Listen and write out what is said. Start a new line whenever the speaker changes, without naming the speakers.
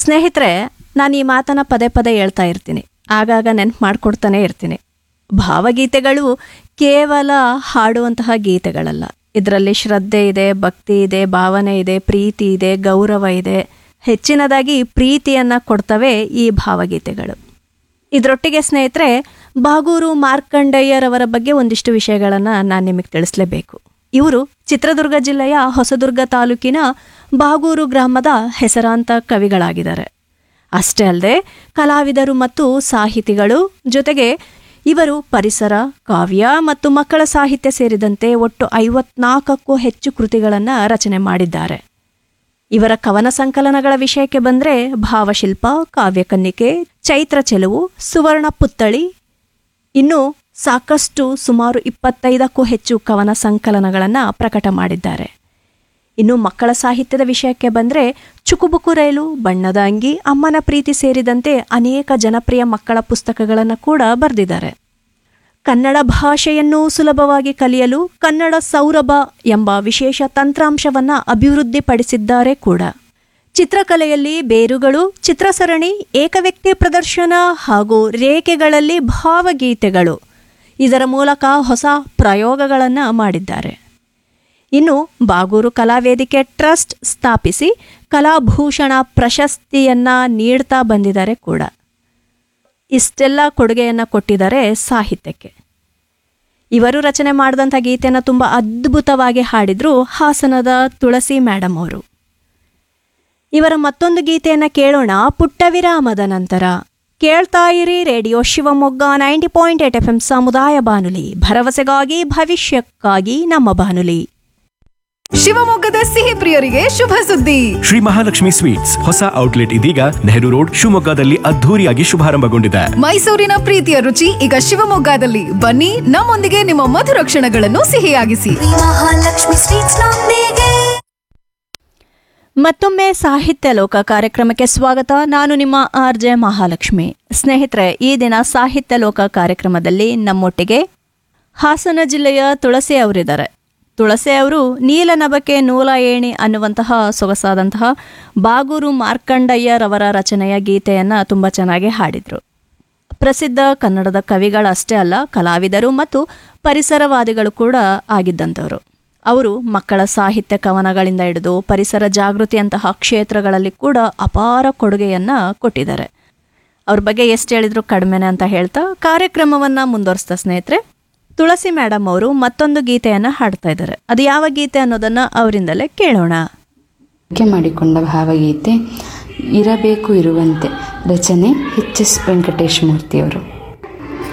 ಸ್ನೇಹಿತರೆ ನಾನು ಈ ಮಾತನ್ನ ಪದೇ ಪದೇ ಹೇಳ್ತಾ ಇರ್ತೀನಿ ಆಗಾಗ ನೆನ್ಪು ಮಾಡ್ಕೊಡ್ತಾನೆ ಇರ್ತೀನಿ ಭಾವಗೀತೆಗಳು ಕೇವಲ ಹಾಡುವಂತಹ ಗೀತೆಗಳಲ್ಲ ಇದರಲ್ಲಿ ಶ್ರದ್ಧೆ ಇದೆ ಭಕ್ತಿ ಇದೆ ಭಾವನೆ ಇದೆ ಪ್ರೀತಿ ಇದೆ ಗೌರವ ಇದೆ ಹೆಚ್ಚಿನದಾಗಿ ಪ್ರೀತಿಯನ್ನು ಕೊಡ್ತವೆ ಈ ಭಾವಗೀತೆಗಳು ಇದರೊಟ್ಟಿಗೆ ಸ್ನೇಹಿತರೆ ಬಾಗೂರು ಮಾರ್ಕಂಡಯ್ಯರವರ ಬಗ್ಗೆ ಒಂದಿಷ್ಟು ವಿಷಯಗಳನ್ನು ನಾನು ನಿಮಗೆ ತಿಳಿಸ್ಲೇಬೇಕು ಇವರು ಚಿತ್ರದುರ್ಗ ಜಿಲ್ಲೆಯ ಹೊಸದುರ್ಗ ತಾಲೂಕಿನ ಬಾಗೂರು ಗ್ರಾಮದ ಹೆಸರಾಂತ ಕವಿಗಳಾಗಿದ್ದಾರೆ ಅಷ್ಟೇ ಅಲ್ಲದೆ ಕಲಾವಿದರು ಮತ್ತು ಸಾಹಿತಿಗಳು ಜೊತೆಗೆ ಇವರು ಪರಿಸರ ಕಾವ್ಯ ಮತ್ತು ಮಕ್ಕಳ ಸಾಹಿತ್ಯ ಸೇರಿದಂತೆ ಒಟ್ಟು ಐವತ್ನಾಲ್ಕಕ್ಕೂ ಹೆಚ್ಚು ಕೃತಿಗಳನ್ನು ರಚನೆ ಮಾಡಿದ್ದಾರೆ ಇವರ ಕವನ ಸಂಕಲನಗಳ ವಿಷಯಕ್ಕೆ ಬಂದರೆ ಭಾವಶಿಲ್ಪ ಕಾವ್ಯಕನ್ನಿಕೆ ಚೈತ್ರ ಚೆಲುವು ಸುವರ್ಣ ಪುತ್ತಳಿ ಇನ್ನು ಸಾಕಷ್ಟು ಸುಮಾರು ಇಪ್ಪತ್ತೈದಕ್ಕೂ ಹೆಚ್ಚು ಕವನ ಸಂಕಲನಗಳನ್ನು ಪ್ರಕಟ ಮಾಡಿದ್ದಾರೆ ಇನ್ನು ಮಕ್ಕಳ ಸಾಹಿತ್ಯದ ವಿಷಯಕ್ಕೆ ಬಂದರೆ ಚುಕುಬುಕು ರೈಲು ಬಣ್ಣದ ಅಂಗಿ ಅಮ್ಮನ ಪ್ರೀತಿ ಸೇರಿದಂತೆ ಅನೇಕ ಜನಪ್ರಿಯ ಮಕ್ಕಳ ಪುಸ್ತಕಗಳನ್ನು ಕೂಡ ಬರೆದಿದ್ದಾರೆ ಕನ್ನಡ ಭಾಷೆಯನ್ನು ಸುಲಭವಾಗಿ ಕಲಿಯಲು ಕನ್ನಡ ಸೌರಭ ಎಂಬ ವಿಶೇಷ ತಂತ್ರಾಂಶವನ್ನು ಅಭಿವೃದ್ಧಿಪಡಿಸಿದ್ದಾರೆ ಕೂಡ ಚಿತ್ರಕಲೆಯಲ್ಲಿ ಬೇರುಗಳು ಚಿತ್ರಸರಣಿ ಏಕವ್ಯಕ್ತಿ ಪ್ರದರ್ಶನ ಹಾಗೂ ರೇಖೆಗಳಲ್ಲಿ ಭಾವಗೀತೆಗಳು ಇದರ ಮೂಲಕ ಹೊಸ ಪ್ರಯೋಗಗಳನ್ನು ಮಾಡಿದ್ದಾರೆ ಇನ್ನು ಬಾಗೂರು ಕಲಾವೇದಿಕೆ ಟ್ರಸ್ಟ್ ಸ್ಥಾಪಿಸಿ ಕಲಾಭೂಷಣ ಪ್ರಶಸ್ತಿಯನ್ನ ನೀಡ್ತಾ ಬಂದಿದ್ದಾರೆ ಕೂಡ ಇಷ್ಟೆಲ್ಲ ಕೊಡುಗೆಯನ್ನು ಕೊಟ್ಟಿದ್ದಾರೆ ಸಾಹಿತ್ಯಕ್ಕೆ ಇವರು ರಚನೆ ಮಾಡಿದಂಥ ಗೀತೆಯನ್ನು ತುಂಬ ಅದ್ಭುತವಾಗಿ ಹಾಡಿದ್ರು ಹಾಸನದ ತುಳಸಿ ಮೇಡಮ್ ಅವರು ಇವರ ಮತ್ತೊಂದು ಗೀತೆಯನ್ನು ಕೇಳೋಣ ಪುಟ್ಟ ವಿರಾಮದ ನಂತರ ಕೇಳ್ತಾ ಇರಿ radio Shivamogga ninety point eight F M ಸಮುದಾಯ ಬಾನುಲಿ ಭರವಸೆಗಾಗಿ ಭವಿಷ್ಯಕ್ಕಾಗಿ ನಮ್ಮ ಬಾನುಲಿ
ಶಿವಮೊಗ್ಗದ ಸಿಹಿ ಪ್ರಿಯರಿಗೆ ಶುಭ ಸುದ್ದಿ
ಶ್ರೀ ಮಹಾಲಕ್ಷ್ಮಿ ಸ್ವೀಟ್ಸ್ ಹೊಸ ಔಟ್ಲೆಟ್ ಇದೀಗ ನೆಹರು ರೋಡ್ ಶಿವಮೊಗ್ಗದಲ್ಲಿ ಅದ್ಧೂರಿಯಾಗಿ ಶುಭಾರಂಭಗೊಂಡಿದೆ
ಮೈಸೂರಿನ ಪ್ರೀತಿಯ ರುಚಿ ಈಗ ಶಿವಮೊಗ್ಗದಲ್ಲಿ ಬನ್ನಿ ನಮ್ಮೊಂದಿಗೆ ನಿಮ್ಮ ಮಧುರ ಕ್ಷಣಗಳನ್ನು ಸಿಹಿಯಾಗಿಸಿ
ಮಹಾಲಕ್ಷ್ಮಿ ಸ್ವೀಟ್ಸ್ ನೊಂದಿಗೆ
ಮತ್ತೊಮ್ಮೆ ಸಾಹಿತ್ಯ ಲೋಕ ಕಾರ್ಯಕ್ರಮಕ್ಕೆ ಸ್ವಾಗತ ನಾನು ನಿಮ್ಮ ಆರ್ ಜೆ ಮಹಾಲಕ್ಷ್ಮಿ ಸ್ನೇಹಿತರೆ ಈ ದಿನ ಸಾಹಿತ್ಯ ಲೋಕ ಕಾರ್ಯಕ್ರಮದಲ್ಲಿ ನಮ್ಮೊಟ್ಟಿಗೆ ಹಾಸನ ಜಿಲ್ಲೆಯ ತುಳಸಿ ಅವರಿದ್ದಾರೆ ತುಳಸಿ ಅವರು ನೀಲನಭಕೆ ನೂಲ ಏಣಿ ಅನ್ನುವಂತಹ ಸೊಗಸಾದಂತಹ ಬಾಗೂರು ಮಾರ್ಕಂಡಯ್ಯರವರ ರಚನೆಯ ಗೀತೆಯನ್ನು ತುಂಬ ಚೆನ್ನಾಗಿ ಹಾಡಿದರು ಪ್ರಸಿದ್ಧ ಕನ್ನಡದ ಕವಿಗಳಷ್ಟೇ ಅಲ್ಲ ಕಲಾವಿದರು ಮತ್ತು ಪರಿಸರವಾದಿಗಳು ಕೂಡ ಆಗಿದ್ದಂಥವರು ಅವರು ಮಕ್ಕಳ ಸಾಹಿತ್ಯ ಕವನಗಳಿಂದ ಹಿಡಿದು ಪರಿಸರ ಜಾಗೃತಿಯಂತಹ ಕ್ಷೇತ್ರಗಳಲ್ಲಿ ಕೂಡ ಅಪಾರ ಕೊಡುಗೆಯನ್ನು ಕೊಟ್ಟಿದ್ದಾರೆ ಅವ್ರ ಬಗ್ಗೆ ಎಷ್ಟು ಹೇಳಿದ್ರು ಕಡಿಮೆನೆ ಅಂತ ಹೇಳ್ತಾ ಕಾರ್ಯಕ್ರಮವನ್ನು ಮುಂದುವರಿಸ್ತಾ ಸ್ನೇಹಿತರೆ ತುಳಸಿ ಮೇಡಮ್ ಅವರು ಮತ್ತೊಂದು ಗೀತೆಯನ್ನು ಹಾಡ್ತಾ ಇದ್ದಾರೆ ಅದು ಯಾವ ಗೀತೆ ಅನ್ನೋದನ್ನು ಅವರಿಂದಲೇ ಕೇಳೋಣ
ಆಯ್ಕೆ ಮಾಡಿಕೊಂಡ ಭಾವಗೀತೆ ಇರಬೇಕು ಇರುವಂತೆ ರಚನೆ ಎಚ್ ಎಸ್ ವೆಂಕಟೇಶ್ ಮೂರ್ತಿಯವರು